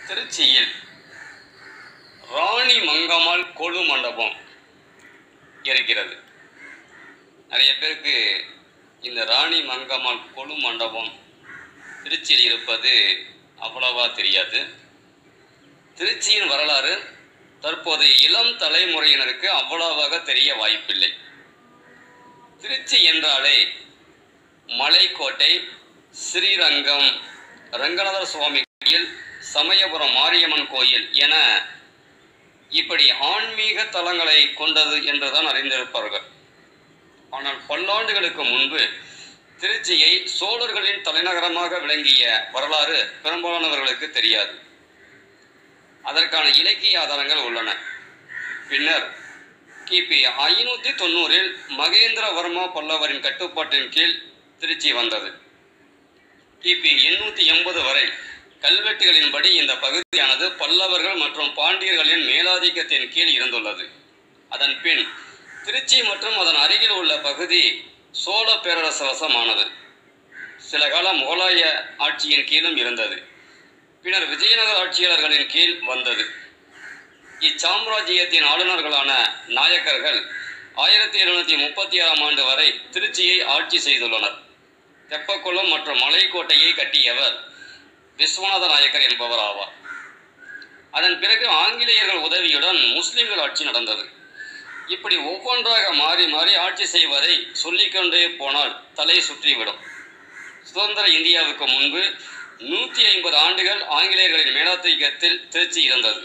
திருச்சியில் ராணி மங்கம்மாள் கொலு மண்டபம் இருக்கிறது நிறைய பேருக்கு இந்த ராணி மங்கம்மாள் கொலு மண்டபம் திருச்சியில் இருப்பது அவ்வளவா தெரியாது திருச்சியின் வரலாறு தற்போதைய இளம் தலைமுறையினருக்கு அவ்வளவாக தெரிய வாய்ப்பில்லை திருச்சி என்றாலே மலைக்கோட்டை ஸ்ரீரங்கம் ரங்கநாதர் சுவாமி கோயில் சமயபுரம் மாரியம்மன் கோயில் என இப்படி ஆன்மீக தலங்களை கொண்டது என்றுதான் அறிந்திருப்பார்கள் ஆனால் பல்லாண்டுகளுக்கு முன்பு திருச்சியை சோழர்களின் தலைநகரமாக விளங்கிய வரலாறு பெரும்பாலானவர்களுக்கு தெரியாது அதற்கான இலக்கிய ஆதாரங்கள் உள்ளன பின்னர் கிபி ஐநூத்தி தொண்ணூறில் மகேந்திரவர்மா பல்லவரின் கட்டுப்பாட்டின் கீழ் திருச்சி வந்தது கிபி எண்ணூத்தி எண்பது வரை கல்வெட்டுகளின்படி இந்த பகுதியானது பல்லவர்கள் மற்றும் பாண்டியர்களின் மேலாதிக்கத்தின் கீழ் இருந்துள்ளது அதன் பின் திருச்சி மற்றும் அதன் அருகில் உள்ள பகுதி சோழ பேரரசு வசமானது சில காலம் முகலாய ஆட்சியின் கீழும் இருந்தது பின்னர் விஜயநகர ஆட்சியாளர்களின் கீழ் வந்தது இச்சாம்ராஜ்யத்தின் ஆளுநர்களான நாயக்கர்கள் ஆயிரத்தி எழுநூத்தி முப்பத்தி ஆறாம் ஆண்டு வரை திருச்சியை ஆட்சி செய்துள்ளனர் தெப்பக்குளம் மற்றும் மலைக்கோட்டையை கட்டியவர் விஸ்வநாத நாயக்கர் என்பவர் ஆவார் அதன் பிறகு ஆங்கிலேயர்கள் உதவியுடன் முஸ்லிம்கள் ஆட்சி நடந்தது இப்படி ஒவ்வொன்றாக மாறி மாறி ஆட்சி செய்வதை சொல்லிக்கொண்டே போனால் தலை சுற்றிவிடும் சுதந்திர இந்தியாவுக்கு முன்பு நூற்றி ஐம்பது ஆண்டுகள் ஆங்கிலேயர்களின் மேலாதிக்கத்தில் திருச்சி இருந்தது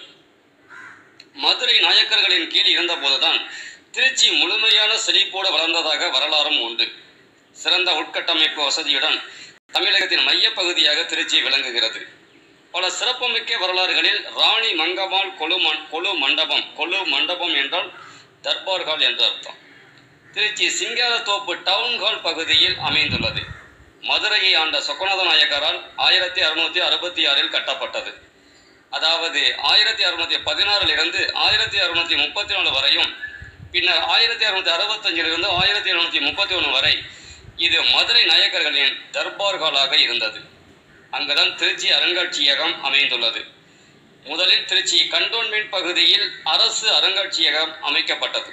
மதுரை நாயக்கர்களின் கீழ் இருந்தபோதுதான் திருச்சி முழுமையான செழிப்போடு வளர்ந்ததாக வரலாறும் உண்டு சிறந்த உட்கட்டமைப்பு வசதியுடன் தமிழகத்தின் மையப்பகுதியாக திருச்சி விளங்குகிறது பல சிறப்புமிக்க வரலாறுகளில் ராணி மங்கம்மாள் கொலு மண் கொலு மண்டபம் கொலு மண்டபம் என்றால் தர்பார் ஹால் என்று அர்த்தம் திருச்சி சிங்காரத்தோப்பு டவுன் ஹால் பகுதியில் அமைந்துள்ளது மதுரையை ஆண்ட சொக்கநாத நாயக்கரால் ஆயிரத்தி அறுநூத்தி அறுபத்தி ஆறில் கட்டப்பட்டது அதாவது ஆயிரத்தி அறுநூத்தி பதினாறில் இருந்து ஆயிரத்தி அறுநூத்தி முப்பத்தி நாலு வரையும் பின்னர் ஆயிரத்தி அறுநூத்தி அறுபத்தஞ்சிலிருந்து ஆயிரத்தி எழுநூத்தி முப்பத்தி ஒன்று வரை இது மதுரை நாயக்கர்களின் தர்பார் ஹாலாக இருந்தது அங்குதான் திருச்சி அருங்காட்சியகம் அமைந்துள்ளது முதலில் திருச்சி கண்டோன்மெண்ட் பகுதியில் அரசு அருங்காட்சியகம் அமைக்கப்பட்டது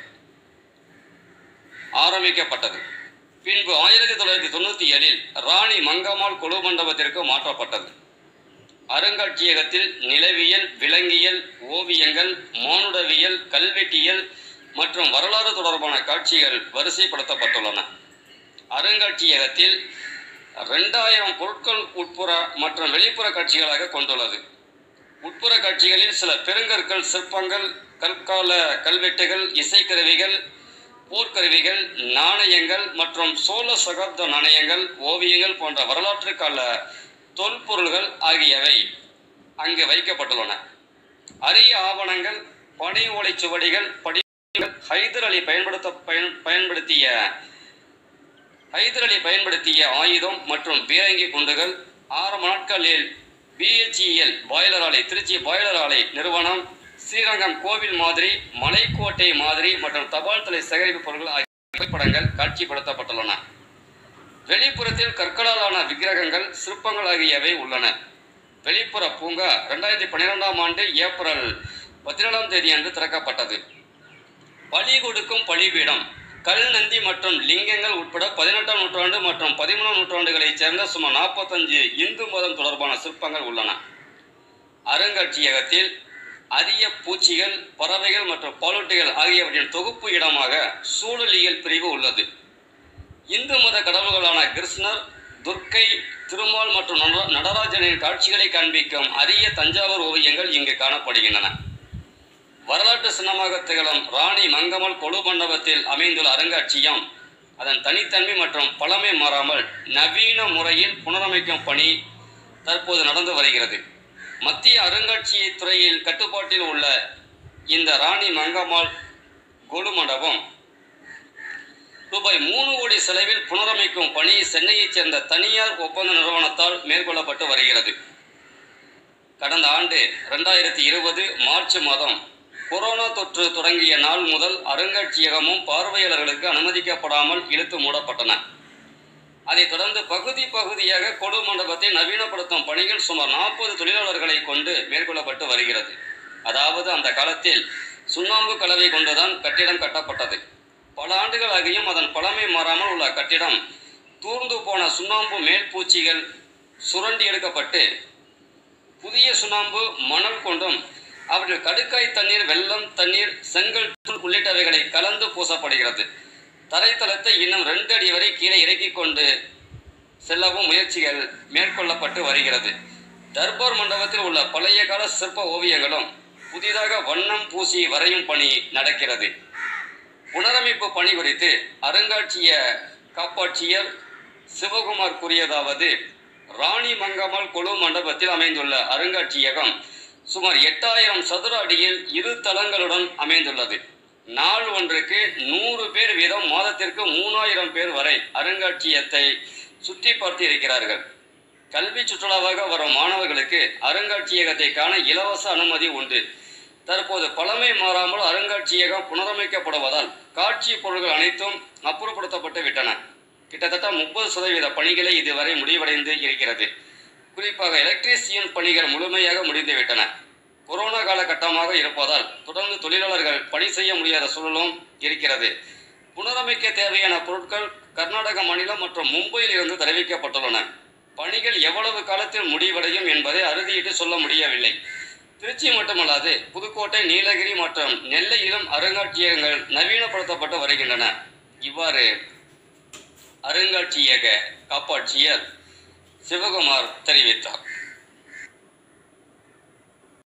ஆரம்பிக்கப்பட்டது பின்பு ஆயிரத்தி தொள்ளாயிரத்தி தொண்ணூத்தி ஏழில் ராணி மங்கம்மாள் குழு மண்டபத்திற்கு மாற்றப்பட்டது அருங்காட்சியகத்தில் நிலவியல் விலங்கியல் ஓவியங்கள் மானுடவியல் கல்வெட்டியல் மற்றும் வரலாறு தொடர்பான காட்சிகள் வரிசைப்படுத்தப்பட்டுள்ளன அருங்காட்சியகத்தில் ரெண்டாயிரம் பொருட்கள் உட்புற மற்றும் வெளிப்புற காட்சிகளாக கொண்டுள்ளது உட்புற காட்சிகளில் சில பெருங்கற்கள் சிற்பங்கள் கற்கால கல்வெட்டுகள் இசைக்கருவிகள் போர்க்கருவிகள் நாணயங்கள் மற்றும் சோழ சகாப்த நாணயங்கள் ஓவியங்கள் போன்ற வரலாற்று கால தொல்பொருள்கள் ஆகியவை அங்கு வைக்கப்பட்டுள்ளன அரிய ஆவணங்கள் பனை ஓலைச்சுவடிகள் படிகள் ஹைதர் அலி பயன்படுத்த பயன் பயன்படுத்திய ஹைதர் அலி பயன்படுத்திய ஆயுதம் மற்றும் பீரங்கி குண்டுகள் ஆரம்ப நாட்களில் பிஹெச்இஎல் பாய்லர் ஆலை திருச்சி பாய்லர் ஆலை நிறுவனம் ஸ்ரீரங்கம் கோவில் மாதிரி மலைக்கோட்டை மாதிரி மற்றும் தபால் தலை சேகரிப்பு பொருட்கள் ஆகிய புகைப்படங்கள் காட்சிப்படுத்தப்பட்டுள்ளன வெளிப்புறத்தில் கற்களாலான விக்கிரகங்கள் சிற்பங்கள் ஆகியவை உள்ளன வெளிப்புற பூங்கா ரெண்டாயிரத்தி பன்னிரெண்டாம் ஆண்டு ஏப்ரல் பதினேழாம் தேதி அன்று திறக்கப்பட்டது பலி கொடுக்கும் பலிபீடம் கல் நந்தி மற்றும் லிங்கங்கள் உட்பட பதினெட்டாம் நூற்றாண்டு மற்றும் பதிமூணாம் நூற்றாண்டுகளைச் சேர்ந்த சுமார் நாற்பத்தஞ்சு இந்து மதம் தொடர்பான சிற்பங்கள் உள்ளன அருங்காட்சியகத்தில் அரிய பூச்சிகள் பறவைகள் மற்றும் பாலூட்டிகள் ஆகியவற்றின் தொகுப்பு இடமாக சூழலியல் பிரிவு உள்ளது இந்து மத கடவுள்களான கிருஷ்ணர் துர்க்கை திருமால் மற்றும் நட- நடராஜனின் காட்சிகளை காண்பிக்கும் அரிய தஞ்சாவூர் ஓவியங்கள் இங்கு காணப்படுகின்றன வரலாற்று சின்னமாக திகழும் ராணி மங்கம்மாள் கொலு மண்டபத்தில் அமைந்துள்ள அருங்காட்சியம் அதன் தனித்தன்மை மற்றும் பழமை மாறாமல் நவீன முறையில் புனரமைக்கும் பணி தற்போது நடந்து வருகிறது மத்திய அருங்காட்சியக துறையில் கட்டுப்பாட்டில் உள்ள இந்த ராணி மங்கம்மாள் கொலு மண்டபம் ரூபாய் மூணு கோடி செலவில் புனரமைக்கும் பணி சென்னையைச் சேர்ந்த தனியார் ஒப்பந்த நிறுவனத்தால் மேற்கொள்ளப்பட்டு வருகிறது கடந்த ஆண்டு ரெண்டாயிரத்தி இருபது மார்ச் மாதம் கொரோனா தொற்று தொடங்கிய நாள் முதல் அருங்காட்சியகமும் பார்வையாளர்களுக்கு அனுமதிக்கப்படாமல் இழுத்து மூடப்பட்டன அதைத் தொடர்ந்து பகுதி பகுதியாக கொடு மண்டபத்தை நவீனப்படுத்தும் பணிகள் சுமார் நாற்பது தொழிலாளர்களை கொண்டு மேற்கொள்ளப்பட்டு வருகிறது அதாவது அந்த காலத்தில் சுண்ணாம்பு கலவை கொண்டுதான் கட்டிடம் கட்டப்பட்டது பல ஆண்டுகள் ஆகியும் அதன் பழமை மாறாமல் உள்ள கட்டிடம் தூர்ந்து போன சுண்ணாம்பு மேல் பூச்சிகள் சுரண்டி எடுக்கப்பட்டு புதிய சுண்ணாம்பு மணல் கொண்டும் அவற்றில் கடுக்காய் தண்ணீர் வெள்ளம் தண்ணீர் செங்கல் தூள் உள்ளிட்டவைகளை கலந்து பூசப்படுகிறது தரைத்தளத்தை இன்னும் ரெண்டு அடி வரை கீழே இறக்கிக் கொண்டு செல்லவும் முயற்சிகள் மேற்கொள்ளப்பட்டு வருகிறது தர்பார் மண்டபத்தில் உள்ள பழைய கால சிற்ப ஓவியங்களும் புதிதாக வண்ணம் பூசி வரையும் பணி நடக்கிறது புனரமைப்பு பணி குறித்து அருங்காட்சிய காப்பாட்சியர் சிவகுமார் கூறியதாவது ராணி மங்கம்மாள் கொலு மண்டபத்தில் அமைந்துள்ள அருங்காட்சியகம் சுமார் எட்டாயிரம் சதுர அடியில் இரு தளங்களுடன் அமைந்துள்ளது நாள் ஒன்றுக்கு நூறு பேர் வீதம் மாதத்திற்கு மூணாயிரம் பேர் வரை அருங்காட்சியகத்தை சுற்றி பார்த்து இருக்கிறார்கள் கல்வி சுற்றுலாவாக வரும் மாணவர்களுக்கு அருங்காட்சியகத்தை காண இலவச அனுமதி உண்டு தற்போது பழமை மாறாமல் அருங்காட்சியகம் புனரமைக்கப்படுவதால் காட்சி பொருள்கள் அனைத்தும் அப்புறப்படுத்தப்பட்டு விட்டன கிட்டத்தட்ட முப்பது சதவீத பணிகளை இதுவரை முடிவடைந்து இருக்கிறது குறிப்பாக எலக்ட்ரீசியன் பணிகள் முழுமையாக முடிந்துவிட்டன கொரோனா காலகட்டமாக இருப்பதால் தொடர்ந்து தொழிலாளர்கள் பணி செய்ய முடியாத சூழலும் இருக்கிறது புனரமைக்க தேவையான பொருட்கள் கர்நாடக மாநிலம் மற்றும் மும்பையில் இருந்து தெரிவிக்கப்பட்டுள்ளன பணிகள் எவ்வளவு காலத்தில் முடிவடையும் என்பதை அறுதியிட்டு சொல்ல முடியவில்லை திருச்சி மட்டுமல்லாது புதுக்கோட்டை நீலகிரி மற்றும் நெல்லையிலும் அருங்காட்சியகங்கள் நவீனப்படுத்தப்பட்டு வருகின்றன இவ்வாறு அருங்காட்சியக காப்பாட்சியர் சிவகுமார் தெரிவித்தார்